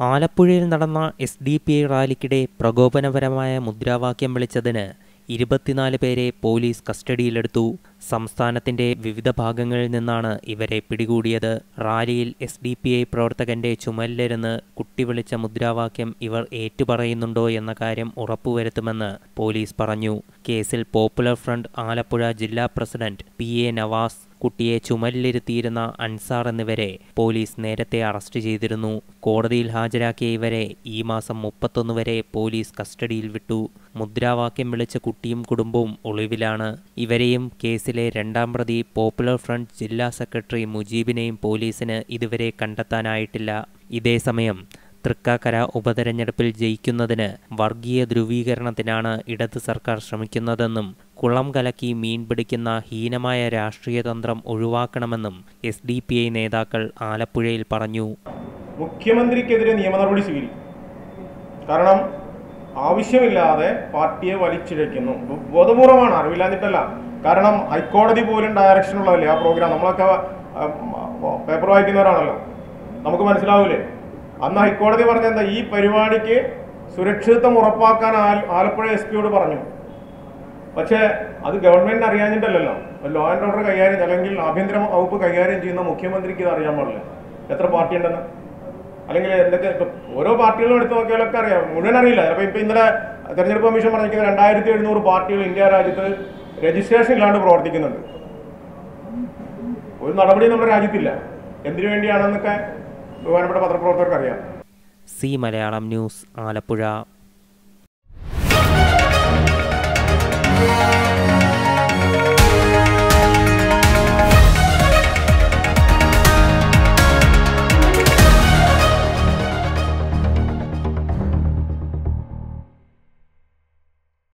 ആലപ്പുഴയിൽ നടന്ന S D P I റാലിക്കിടെ പ്രകോപനപരമായ മുദ്രാവാക്യം വിളിച്ചതിന് ഇരുപത്തിനാല് പേരെ പോലീസ് കസ്റ്റഡിയിലെടുത്തു സംസ്ഥാനത്തിന്റെ വിവിധ ഭാഗങ്ങളിൽ നിന്നാണ് ഇവരെ പിടികൂടിയത് റാലിയിൽ എസ് ഡി പി ഐ പ്രവർത്തകന്റെ ചുമലിലിരുന്ന് കുട്ടി വിളിച്ച മുദ്രാവാക്യം ഇവർ ഏറ്റുപറയുന്നുണ്ടോ എന്ന കാര്യം ഉറപ്പുവരുത്തുമെന്ന് പോലീസ് പറഞ്ഞു കേസിൽ പോപ്പുലർ ഫ്രണ്ട് ആലപ്പുഴ ജില്ലാ പ്രസിഡന്റ് പി എ നവാസ് കുട്ടിയെ ചുമലിലിരുത്തിയിരുന്ന അൻസാർ എന്നിവരെ പോലീസ് നേരത്തെ അറസ്റ്റ് ചെയ്തിരുന്നു കോടതിയിൽ ഹാജരാക്കിയ ഇവരെ ഈ മാസം മുപ്പത്തൊന്ന് വരെ പോലീസ് കസ്റ്റഡിയിൽ വിട്ടു മുദ്രാവാക്യം വിളിച്ച കുട്ടിയും കുടുംബവും ഒളിവിലാണ് ഇവരെയും കേസിലെ രണ്ടാം പ്രതി പോപ്പുലർ ഫ്രണ്ട് ജില്ലാ സെക്രട്ടറി മുജീബിനെയും പോലീസിന് ഇതുവരെ കണ്ടെത്താനായിട്ടില്ല ഇതേസമയം തൃക്കാക്കര ഉപതെരഞ്ഞെടുപ്പിൽ ജയിക്കുന്നതിന് വർഗീയ ധ്രുവീകരണത്തിനാണ് ഇടത് സർക്കാർ ശ്രമിക്കുന്നതെന്നും കുളം കലക്കി മീൻ പിടിക്കുന്ന ഹീനമായ രാഷ്ട്രീയ തന്ത്രം ഒഴിവാക്കണമെന്നും എസ് ഡി പി ഐ നേതാക്കൾ ആലപ്പുഴയിൽ പറഞ്ഞു മുഖ്യമന്ത്രിക്കെതിരെ നിയമ നടപടി സ്വീകരിക്കും കാരണം ആവശ്യമില്ലാതെ പാർട്ടിയെ വലിച്ചിഴയ്ക്കുന്നു ബോ- ബോധപൂർവമാണ് അറിവില്ലാഞ്ഞിട്ടല്ല കാരണം ഹൈക്കോടതി പോലും ഡയറക്ഷൻ ഉള്ളതല്ലേ ആ പ്രോഗ്രാം നമ്മളൊക്കെ ആ, പേപ്പർ വായിക്കുന്നവരാണല്ലോ നമുക്ക് മനസ്സിലാവൂലേ അന്ന് ഹൈക്കോടതി പറഞ്ഞ എന്താ ഈ പരിപാടിക്ക് സുരക്ഷിതത്വം ഉറപ്പാക്കാൻ ആൽ- ആലപ്പുഴ എസ് പിയോട് പറഞ്ഞു പക്ഷേ അത് ഗവൺമെന്റിന് അറിയാഞ്ഞിട്ടല്ലല്ലോ ലോ ആൻഡ് ഓർഡർ കൈകാര്യം അല്ലെങ്കിൽ ആഭ്യന്തര വകുപ്പ് കൈകാര്യം ചെയ്യുന്ന മുഖ്യമന്ത്രിക്ക് ഇത് അറിയാൻ പാടില്ല എത്ര പാർട്ടി ഉണ്ടെന്ന് അല്ലെങ്കിൽ എന്തൊക്കെ ഇപ്പൊ ഓരോ പാർട്ടികളും എടുത്ത് നോക്കിയാലൊക്കെ അറിയാം മുഴുവൻ അറിയില്ല ചിലപ്പോൾ ഇപ്പൊ ഇന്നലെ തെരഞ്ഞെടുപ്പ് കമ്മീഷൻ പറഞ്ഞിരിക്കുന്നത് രണ്ടായിരത്തി എഴുന്നൂറ് പാർട്ടികൾ ഇന്ത്യ രാജ്യത്ത് രജിസ്ട്രേഷൻ ഇല്ലാണ്ട് പ്രവർത്തിക്കുന്നുണ്ട് ഒരു നടപടി നമ്മുടെ രാജ്യത്തില്ല എന്തിനു വേണ്ടിയാണെന്നൊക്കെ ബഹുമാനപ്പെട്ട പത്രപ്രവർത്തകർക്ക് അറിയാം സി മലയാളം ന്യൂസ് ആലപ്പുഴ